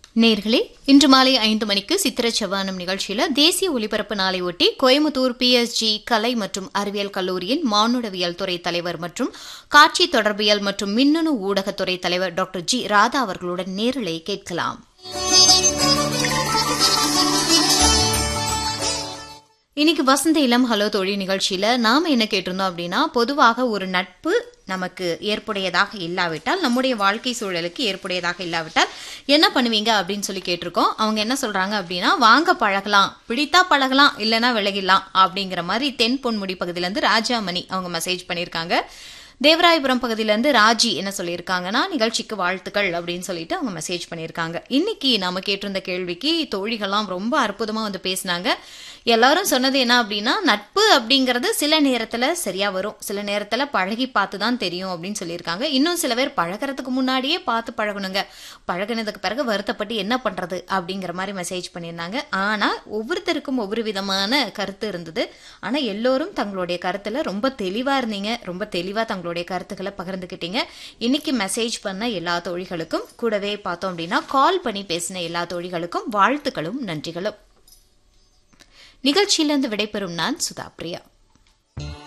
நேர்களே இன்று மாலை ஐந்து மணிக்கு சித்திர செவ்வானம் நிகழ்ச்சியில தேசிய ஒலிபரப்பு நாளை ஒட்டி கோயம்புத்தூர் பிஎஸ்ஜி கலை மற்றும் அறிவியல் கல்லூரியின் மானுடவியல் துறை தலைவர் மற்றும் காட்சி தொடர்பியல் மற்றும் மின்னணு ஊடகத்துறை தலைவர் டாக்டர் ஜி ராதா அவர்களுடன் நேரலை கேட்கலாம் இன்னைக்கு வசந்த இளம் ஹலோ தோழி நிகழ்ச்சியில நாம என்ன கேட்டிருந்தோம் அப்படின்னா பொதுவாக ஒரு நட்பு நமக்கு ஏற்புடையதாக இல்லாவிட்டால் நம்முடைய வாழ்க்கை சூழலுக்கு ஏற்புடையதாக இல்லாவிட்டால் என்ன பண்ணுவீங்க அப்படின்னு சொல்லி கேட்டிருக்கோம் அவங்க என்ன சொல்றாங்க அப்படின்னா வாங்க பழகலாம் பிடித்தா பழகலாம் இல்லைன்னா விலகிடலாம் அப்படிங்கிற மாதிரி தென் பொன்முடி பகுதியிலேருந்து ராஜாமணி அவங்க மெசேஜ் பண்ணியிருக்காங்க தேவராயபுரம் பகுதியிலேருந்து ராஜி என்ன சொல்லியிருக்காங்கன்னா நிகழ்ச்சிக்கு வாழ்த்துக்கள் அப்படின்னு சொல்லிட்டு அவங்க மெசேஜ் பண்ணியிருக்காங்க இன்னைக்கு நாம கேட்டிருந்த கேள்விக்கு தோழிகள்லாம் ரொம்ப அற்புதமா வந்து பேசினாங்க எல்லாரும் சொன்னது என்ன அப்படின்னா நட்பு அப்படிங்கிறது சில நேரத்துல சரியா வரும் சில நேரத்துல பழகி பார்த்து தான் தெரியும் அப்படின்னு சொல்லியிருக்காங்க இன்னும் சில பேர் பழகிறதுக்கு முன்னாடியே பார்த்து பழகணுங்க பழகினதுக்கு பிறகு வருத்தப்பட்டு என்ன பண்றது அப்படிங்கிற மாதிரி மெசேஜ் பண்ணியிருந்தாங்க ஆனா ஒவ்வொருத்தருக்கும் ஒவ்வொரு விதமான கருத்து இருந்தது ஆனா எல்லோரும் தங்களுடைய கருத்துல ரொம்ப தெளிவா இருந்தீங்க ரொம்ப தெளிவா தங்களுடைய கருத்துக்களை பகிர்ந்துக்கிட்டீங்க இன்னைக்கு மெசேஜ் பண்ண எல்லா தோழிகளுக்கும் கூடவே பார்த்தோம் அப்படின்னா கால் பண்ணி பேசின எல்லா தோழிகளுக்கும் வாழ்த்துக்களும் நன்றிகளும் நிகழ்ச்சியிலிருந்து விடைபெறும் நான் சுதா பிரியா